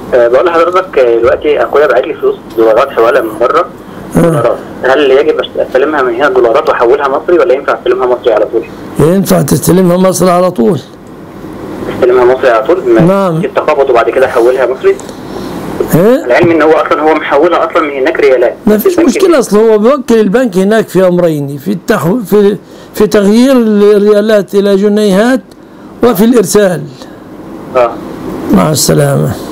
أه بقول لحضرتك آه، دلوقتي اخويا بعت لي فلوس دولارات حواله من بره دولارات هل يجب استلمها من هنا دولارات واحولها مصري ولا ينفع استلمها مصري على طول؟ ينفع تستلمها مصر على طول استلمها مصري على طول ما نعم. في التقابض وبعد كده احولها مصري إيه؟ العلم ان هو اصلا هو محولها اصلا من هناك ريالات ما فيش البنك مشكلة أصلا هو بيوكل البنك هناك في أمرين في التحو في في تغيير الريالات إلى جنيهات وفي الإرسال اه مع السلامة